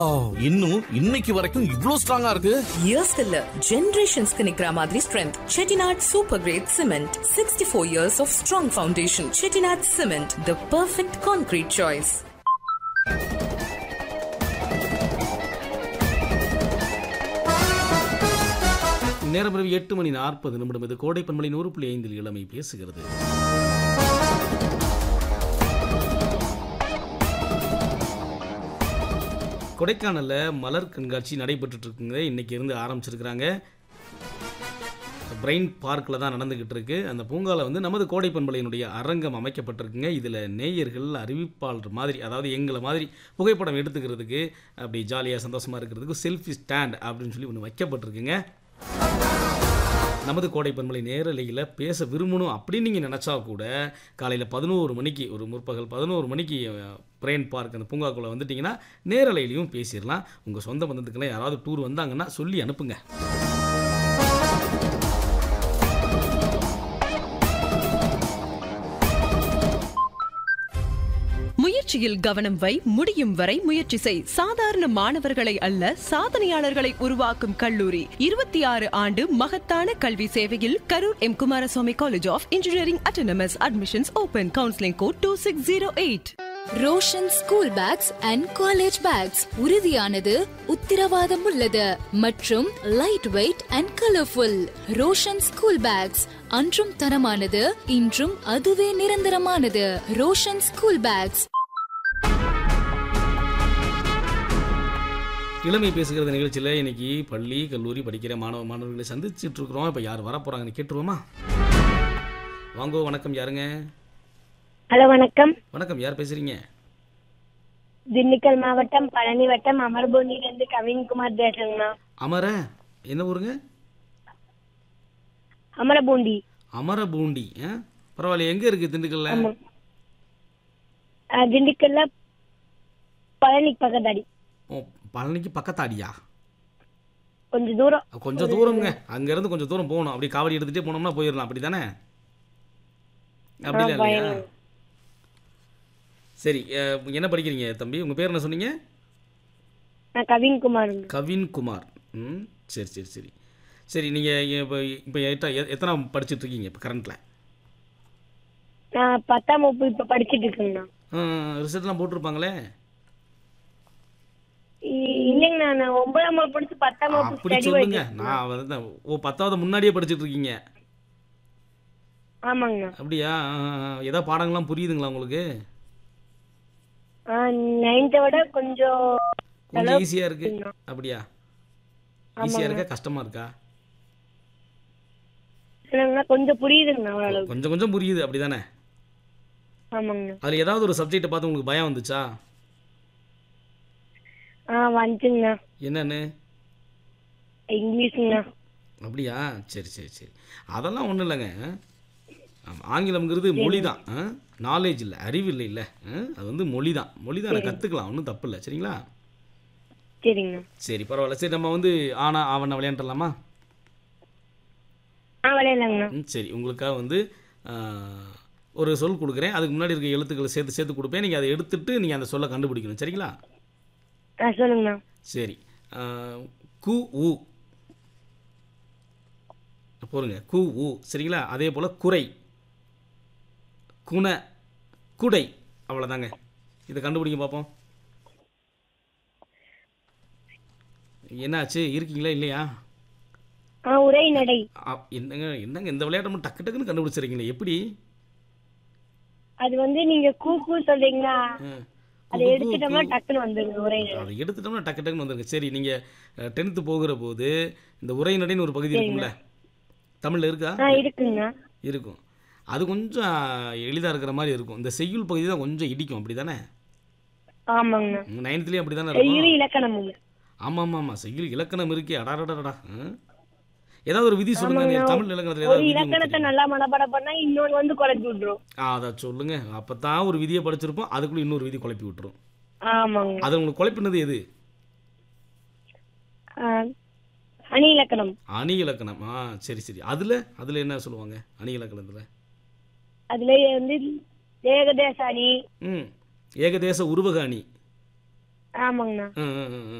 இன்னும் இன்னைக்கு வரைக்கும் இவ்ளோ ஸ்ட்ராங்கா இருக்கு இயர்ஸ் இல்ல ஜெனரேஷன்ஸ்க்கு நிக்கிற மாதிரி strength Chettinad super grade cement sixty four years of strong foundation Chettinad cement the perfect concrete choice நேரம் இரவு எட்டு மணி நாற்பது நிமிடம் இது கோடை பண்பலை நூறு புள்ளி ஐந்தில் இளமை பேசுகிறது கொடைக்கானல்ல மலர் கண்காட்சி நடைபெற்றுட்டு இருக்குங்க இன்னைக்கு இருந்து ஆரம்பிச்சிருக்கிறாங்க பிரெயின் பார்க்கில் தான் நடந்துக்கிட்டு இருக்கு அந்த பூங்காவில் வந்து நமது கோடை பண்பலையினுடைய அரங்கம் அமைக்கப்பட்டிருக்குங்க இதில் நேயர்கள் அறிவிப்பாளர் மாதிரி அதாவது எங்களை மாதிரி புகைப்படம் எடுத்துக்கிறதுக்கு அப்படி ஜாலியாக சந்தோஷமாக இருக்கிறதுக்கு செல்ஃபி ஸ்டாண்ட் அப்படின்னு சொல்லி ஒன்று வைக்கப்பட்டிருக்குங்க நமது கோடை பண்பலை நேரலையில் பேச விரும்பணும் அப்படின்னு நீங்கள் நினச்சா கூட காலையில் பதினோரு மணிக்கு ஒரு முற்பகல் பதினோரு மணிக்கு பிரெயின் பார்க் அந்த பூங்காக்குள்ளே வந்துட்டிங்கன்னா நேரலையிலையும் பேசிடலாம் உங்கள் சொந்த பந்தத்துக்கெல்லாம் யாராவது டூர் வந்தாங்கன்னா சொல்லி அனுப்புங்க முயற்சியில் கவனம் வை முடியும் வரை முயற்சி செய் சாதாரண மாணவர்களை அல்ல சாதனையாளர்களை உருவாக்கும் கல்லூரி இருபத்தி ஆறு ஆண்டு மகத்தான கல்வி சேவையில் Karur M Kumaraswamy college of engineering autonomous admissions open counselling code two six zero eight Roshan school bags and college bags உறுதியானது உத்திரவாதம் உள்ளது மற்றும் light weight and colourful Roshan school bags அன்றும் தரமானது இன்றும் அதுவே நிரந்தரமானது ரோஷன் ஸ்கூல் பேக்ஸ் இளமை பேசுகிறது நிகழ்ச்சியில் இன்னைக்கு பள்ளி கல்லூரி படிக்கிற மாணவ மாணவர்களை சந்திச்சுட்டு இருக்கிறோம் இப்போ யார் வர போகிறாங்கன்னு கேட்டுருவோமா வாங்கோ வணக்கம் யாருங்க ஹலோ வணக்கம் வணக்கம் யார் பேசுகிறீங்க திண்டுக்கல் மாவட்டம் பழனி வட்டம் அமர்பூண்டிலிருந்து கவின்குமார் பேசுறேங்கண்ணா அமர என்ன ஊருங்க அமரபூண்டி அமரபூண்டி ஆ பரவாயில்ல எங்கே இருக்குது திண்டுக்கல்ல ஆமா. அஹ், திண்டுக்கல்ல பழனி பக்கத்தாடி ஓ பழனிக்கு பக்கத்தாடியா கொஞ்சம் தூரம் கொஞ்சம் தூரம்ங்க அங்கேருந்து கொஞ்சம் தூரம் போகணும் அப்படி காவடி எடுத்துகிட்டே போனோம்னா போயிடலாம் அப்படி தானே அப்படிலாம் இல்லையா பயணம். சரி அஹ், என்ன படிக்கிறீங்க தம்பி உங்கள் பேர் என்ன சொன்னீங்க நான் கவின்குமார் கவின் குமார் ம் சரி சரி சரி சரி நீங்கள் இப்போ இப்போ எட்ட எத்தனை படிச்சுட்டு இருக்கீங்க இப்போ கரண்ட்டில் நான் பத்தாம் வகுப்பு இப்ப படிச்சிட்டு இருக்கேங்கண்ணா ரிசல்ட்லாம் போட்டிருப்பாங்களே இ- இல்லைங்கண்ணா நான் ஒன்பதாம் வகுப்பு படிச்சு பத்தாம் வகுப்பு அப்படி ஸ்டடி சொல்லுங்க நான் வந்து ஓ பத்தாவது முன்னாடியே படிச்சுட்டு இருக்கீங்க ஆமாங்கண்ணா அப்படியா ஆ, ஆ, ஆ. ஏதோ பாடங்கள்லாம் புரியுதுங்களா உங்களுக்கு நைன்த்தை விட கொஞ்சம் கொஞ்சம் ஈஸியாக இருக்கு அப்படியா ஈஸியாக இருக்கா கஷ்டமாக இருக்கா இல்லைங்கண்ணா கொஞ்சம் புரியுதுங்கண்ணா ஓரளவுக்கு கொஞ்சம் கொஞ்சம் புரியுது அப்படி தானே ஆமாங்கண்ணா அதில் ஏதாவது ஒரு சப்ஜெக்டை பார்த்து உங்களுக்கு பயம் வந்துச்சா ஆ வந்துச்சுங்கண்ணா என்னன்னு இங்கிலீஷுங்கண்ணா அப்படியா சரி சரி சரி அதெல்லாம் ஒன்றும் இல்லைங்க ஆமா, ஆங்கிலம்ங்கிறது மொழி தான் நாலேஜ் இல்லை அறிவு இல்லை இல்லை அது வந்து மொழி தான் மொழி தான் கற்றுக்கலாம் ஒன்றும் தப்பு இல்லை சரிங்களா சரிங்கண்ணா சரி பரவாயில்ல சரி நம்ம வந்து ஆனா ஆவண விளையாண்டுலாமா ஆ விளையாடலாங்கண்ணா ம் சரி உங்களுக்காக வந்து ஆ, ஒரு சொல் கொடுக்குறேன் அதுக்கு முன்னாடி இருக்க எழுத்துக்களை சேர்த்து சேர்த்து கொடுப்பேன் நீங்கள் அதை எடுத்துட்டு நீங்கள் அந்த சொல்லை கண்டுபிடிக்கணும் சரிங்களா ஆ சொல்லுங்கண்ணா சரி ஆ, கு உ போருங்க கு உ சரிங்களா அதே போல் குறை குண குடை அவ்வளோதாங்க இதை கண்டுபிடிங்க பார்ப்போம் என்னாச்சு இருக்கீங்களா இல்லையா ஆ உரை நடை ஆ, என்னங்க என்னங்க இந்த விளையாட்டை மட்டும் டக்கு டக்குன்னு கண்டுபிடிச்சிருக்கீங்களே எப்படி அது வந்து நீங்க கூ கூ சொல்றீங்களா ம். அதை எடுத்துட்டோம்னா டக்குன்னு வந்துருங்க உரை நடை அதை எடுத்துட்டோம்னா டக்கு டக்குன்னு வந்துருங்க சரி நீங்கள் டென்த்து போகிற போது இந்த உரைநடைன்னு ஒரு பகுதி இருக்கும்ல தமிழில் இருக்கா ஆ இருக்குங்கண்ணா இருக்கும் அது கொஞ்சம் எளிதாக இருக்கிற மாதிரி இருக்கும் இந்த செய்யுள் பகுதி தான் கொஞ்சம் இடிக்கும் அப்படி தானே ஆமாங்கண்ணா நைன்த்துலேயும் அப்படி தானே செய்யுள் இருக்கும் இலக்கணமுங்க ஆமாம் ஆமாம் ஆமாம் செய்யுள் இலக்கணம் இருக்கே அடாடடடா ம். ஏதாவது ஒரு விதி சொல்லுங்க ஆமாங்க. தமிழ் இலக்கணத்தில் ஒரு ஏதாவது விதி இலக்கணத்தை உங்களுக்கு நல்லா மனப்பாடம் பண்ணா இன்னொன்னு வந்து குறைச்சி விட்டுரும் ஆ அதை சொல்லுங்க அப்போ தான் ஒரு விதியை படிச்சிருப்போம் அதுக்குள்ளே இன்னொரு விதி குழப்பி விட்டுரும் ஆமாங்க அது உங்களுக்கு குழப்பினது எது ஆ, அணி இலக்கணம் அணி இலக்கணம் ஆ சரி சரி அதில் அதில் என்ன சொல்லுவாங்க அணி இலக்கணத்தில் அதுல வந்து ஏகதேச அணி ம் ஏகதேச உருவக அணி ஆமாங்கண்ணா ம், ம், ம், ம்.